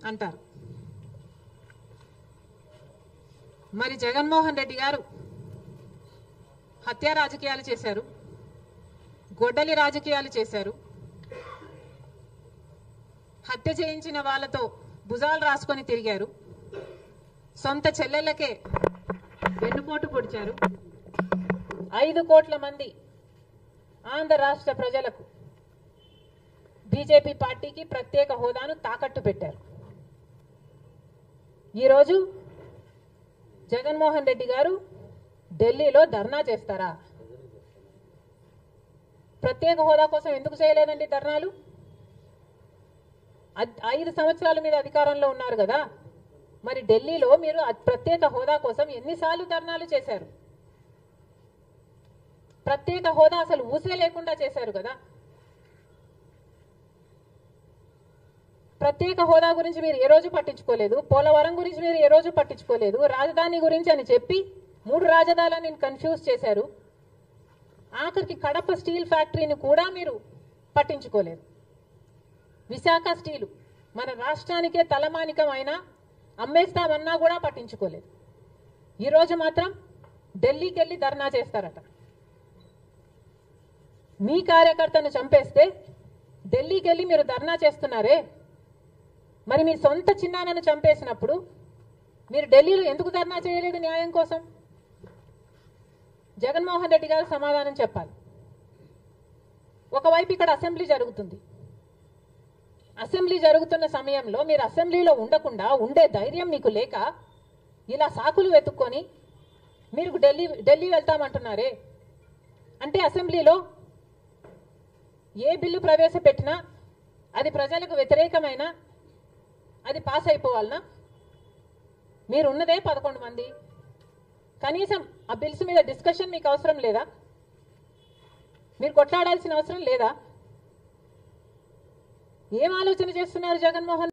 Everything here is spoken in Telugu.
అంటారు మరి జగన్మోహన్ రెడ్డి గారు హత్య రాజకీయాలు చేశారు గొడ్డలి రాజకీయాలు చేశారు హత్య చేయించిన వాళ్ళతో భుజాలు రాసుకొని తిరిగారు సొంత చెల్లెళ్ళకే వెన్నుపోటు పొడిచారు ఐదు కోట్ల మంది ఆంధ్ర రాష్ట్ర ప్రజలకు బీజేపీ పార్టీకి ప్రత్యేక హోదాను తాకట్టు పెట్టారు ఈరోజు జగన్మోహన్ రెడ్డి గారు ఢిల్లీలో ధర్నా చేస్తారా ప్రత్యేక హోదా కోసం ఎందుకు చేయలేదండి ధర్నాలు అద్- ఐదు సంవత్సరాల మీద అధికారంలో ఉన్నారు కదా మరి ఢిల్లీలో మీరు అద్- ప్రత్యేక హోదా కోసం ఎన్నిసార్లు ధర్నాలు చేశారు ప్రత్యేక హోదా అసలు ఊసే లేకుండా చేశారు కదా ప్రత్యేక హోదా గురించి మీరు ఏ రోజు పట్టించుకోలేదు పోలవరం గురించి మీరు ఏ రోజు పట్టించుకోలేదు రాజధాని గురించి అని చెప్పి మూడు రాజధానులను కన్ఫ్యూజ్ చేశారు ఆఖరికి కడప స్టీల్ ఫ్యాక్టరీని కూడా మీరు పట్టించుకోలేదు విశాఖ స్టీలు మన రాష్ట్రానికే తలమానికం అయినా అమ్మేస్తామన్నా కూడా పట్టించుకోలేదు ఈరోజు మాత్రం ఢిల్లీకి వెళ్ళి ధర్నా చేస్తారట మీ కార్యకర్తను చంపేస్తే ఢిల్లీకి వెళ్ళి మీరు ధర్నా చేస్తున్నారే మరి మీ సొంత చిన్నాన్నను చంపేసినప్పుడు మీరు ఢిల్లీలో ఎందుకు ధర్నా చేయలేదు న్యాయం కోసం జగన్మోహన్ రెడ్డి గారు సమాధానం చెప్పాలి ఒకవైపు ఇక్కడ అసెంబ్లీ జరుగుతుంది అసెంబ్లీ జరుగుతున్న సమయంలో మీరు అసెంబ్లీలో ఉండకుండా ఉండే ధైర్యం మీకు లేక ఇలా సాకులు వెతుక్కొని మీరు ఢిల్లీ ఢిల్లీ వెళ్తామంటున్నారే అంటే అసెంబ్లీలో ఏ బిల్లు ప్రవేశపెట్టినా అది ప్రజలకు వ్యతిరేకమైన అది పాస్ అయిపోవాలనా మీరు ఉన్నదే పదకొండు మంది కనీసం ఆ బిల్స్ మీద డిస్కషన్ మీకు అవసరం లేదా మీరు కొట్లాడాల్సిన అవసరం లేదా ఏం ఆలోచన చేస్తున్నారు జగన్మోహన్